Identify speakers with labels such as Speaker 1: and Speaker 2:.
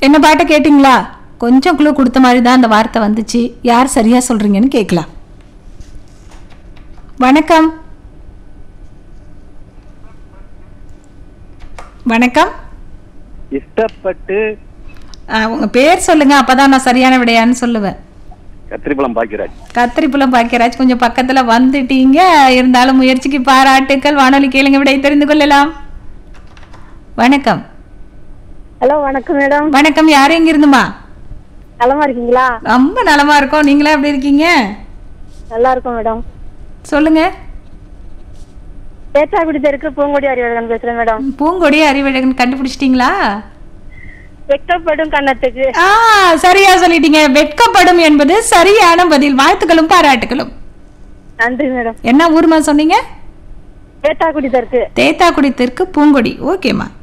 Speaker 1: என்ன பாட்டை கேட்டிங்களா கொஞ்சம் குழு கொடுத்த மாதிரி தான் அந்த வார்த்தை வந்துச்சு யார் சரியா சொல்றீங்கன்னு கேட்கலாம் வணக்கம் வணக்கம்
Speaker 2: இஷ்டப்பட்டு
Speaker 1: ஆ, உங்க பேர் சொல்லுங்க அப்பதான் நான் சரியான விடையான்னு சொல்லுவேன்
Speaker 2: கத்திரிப்பழம் பாக்கிறாச்சு
Speaker 1: கத்திரிப்புலம் பாக்கியராஜ் கொஞ்சம் பக்கத்துல வந்துட்டீங்க இருந்தாலும் முயற்சிக்கு பாராட்டுக்கள் வானொலி கேளுங்க விடை தெரிந்து கொள்ளலாம் வணக்கம்
Speaker 3: ஹலோ வணக்கம் மேடம்
Speaker 1: வணக்கம் யார் எங்க இருந்துமா
Speaker 3: நலமா இருக்கீங்களா
Speaker 1: ரொம்ப நலமா இருக்கோம் நீங்களா எப்படி இருக்கீங்க
Speaker 3: நல்லா இருக்கும் மேடம்
Speaker 1: சொல்லுங்க
Speaker 3: தேத்தாக்குடி தெருக்கு பூங்கொடி அறிவழகன் பேசுறேன் மேடம்
Speaker 1: பூங்கொடி அறிவழகன் கண்டுபிடிச்சிட்டீங்களா
Speaker 3: வெக்கப்படும் கன்னத்துக்கு
Speaker 1: ஆ சரியா சொல்லிட்டீங்க வெட்கப்படும் என்பது சரியான பதில் வாழ்த்துக்களும் பாராட்டுகளும்
Speaker 3: நன்றி மேடம்
Speaker 1: என்ன ஊர்மா சொன்னீங்க
Speaker 3: தேத்தாக்குடி தெருக்கு
Speaker 1: தேத்தாக்குடி தெற்கு பூங்கொடி ஓகேம்மா